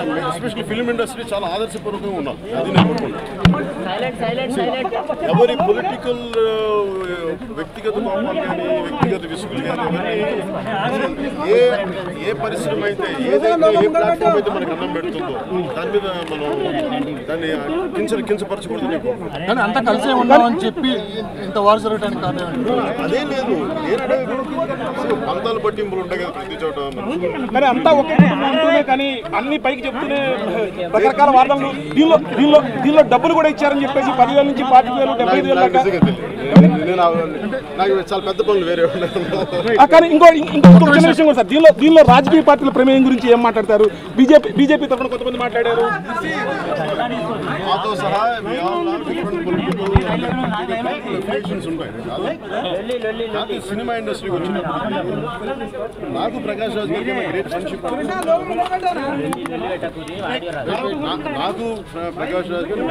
Especially film industry చాలా ఆదర్శపూర్వకంగా ఉన్నారు అది నేను కోరుకుంటున్నాను ఎవరి పొలిటికల్ వ్యక్తిగత కోపాలు కానీ వ్యక్తిగత విసుగులు కానీ ఎవరిని ఏ ఏ పరిశ్రమ అయితే ఏదైతే ఏ ప్లాట్ఫామ్ అయితే మనకు అన్నం పెడుతుందో దాని మీద మనం దాన్ని కించ కించపరచకూడదని నేను కోరుకుంటున్నాను. కానీ అంతా కలిసే ఉన్నామని చెప్పి ఇంత వారు జరగడానికి కారణం ఏంటి? అదేం లేదు నేనంటే అసలు పంతాలు పట్టింపులు ఉంటాయి కదా ప్రతి చోట కానీ అంతా ఒకే కుటుంబం అంటూనే కానీ అన్ని పైకి చెప్తూనే రకరకాల వాదనలు దీనిలో దీనిలో దీనిలో డబ్బులు కూడా ఇచ్చారని చెప్పేసి పదివేల నుంచి పాతిక వేలు డెబ్బై ఐదు వేల నాకు దాకా నిజంగా తెలియదు నేను- నేను ఆ- నాకు చాలా పెద్ద పనులు వేరే ఉన్నాయి ఆ, కానీ ఇంకో ఇంకో ఇంకో చిన్న విషయం కూడా సార్ దీనిలో దీనిలో రాజకీయ పార్టీల ప్రమేయం గురించి ఏం మాట్లాడతారు బీజేపీ బీజేపీ తరఫున కొంతమంది మాట్లాడారు మాతో సహా we all have different political affiliations ఉంటాయి నాకు సినిమా ఇండస్ట్రీకి వచ్చినప్పుడు నాకు ప్రకాష్ రాజ్ గారికి గ్రేట్ ఫ్రెండ్షిప్ నాకు ప్ర- ప్రకాష్ రాజ్ గారు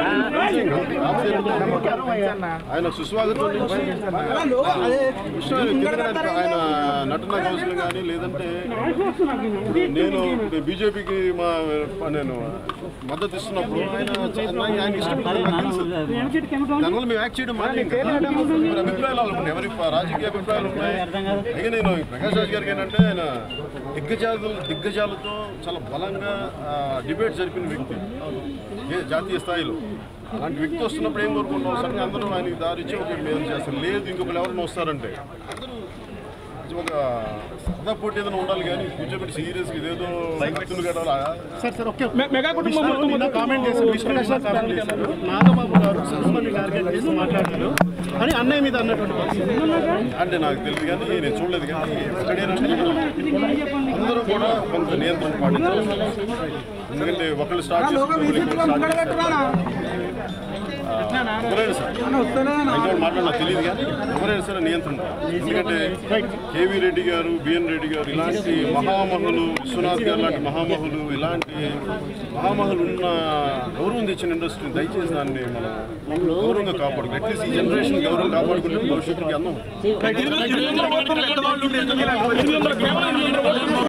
ఆయన సుస్వాగతం నుంచి ఇష్టమైన ఎందుకంటే ఆయన నటన కౌశలం కానీ లేదంటే నేను బీజేపీకి మా నేను మద్దతు ఇస్తున్నప్పుడు ఆయన ఆయన ఆయనకి ఇష్టపడ్డారు నాకు తెలుసు. దానివల్ల మేము యాక్ట్ చేయడం మానేం కదా. మరి అభిప్రాయాలు ఉంటాయి ఎవరి రాజకీయ అభిప్రాయాలు ఉన్నాయి అయితే నేను ప్రకాష్ రాజ్ గారికి ఏంటంటే ఆయన దిగ్గజాలు దిగ్గజాలతో చాలా బలంగా డిబేట్ జరిపిన వ్యక్తి ఏ జాతీయ స్థాయిలో అలాంటి వ్యక్తి వస్తున్నప్పుడు ఏం కోరుకుంటాం సరే అందరూ ఆయనకి దారి ఇచ్చి ఒక మేలు చేస్తారు లేదు ఇంకొకరు ఎవరైనా వస్తారంటే అందరూ ఒక సరదా పోటీ ఏదైనా ఉండాలి కానీ కూర్చోబెట్టి సీరియస్గా ఇదేదో కత్తులు కట్టాలి మె- మెగా కుటుంబం మొత్తం మొత్తం కామెంట్ చేశారు విష్ణు ప్రసాద్ కామెంట్ చేశారు నాగబాబు గారు సరస్వతి టార్గెట్ చేసి మాట్లాడారు అని అన్నయ్య మీద అన్నటువంటి పరిస్థితి అంటే నాకు తెలియదు కానీ నేను చూడలేదు కానీ ఎక్కడేనంటే అందరూ కూడా కొంత నియంత్రణ పాటించాలి ఎందుకంటే ఒకళ్ళు స్టార్ట్ చేసుకుంటే ఇంకొకరు స్టార్ట్ చేస్తారు. ఆ, ఎవరైనా సరే అయితే మాట్లాడినా నాకు తెలియదు కానీ ఎవరైనా సరే నియంత్రణ ఎందుకంటే కేవీ రెడ్డి గారు బిఎన్ రెడ్డి గారు ఇలాంటి మహామహులు విశ్వనాథ్ గారు లాంటి మహామహులు ఇలాంటి మహామహులు ఉన్న గౌరవం తెచ్చిన ఇండస్ట్రీ దయచేసి దాన్ని మనం గౌరవంగా కాపాడుకోవాలి అట్లీస్ట్ ఈ జనరేషన్ గౌరవం కాపాడుకుంటే భవిష్యత్తుకి అన్నం ఎనిమిది వందల ఓట్లు ఎక్కడ వాళ్ళు ఉండే ఎనిమిది వందల కేవలం ఎనిమిది వందల ఓట్లు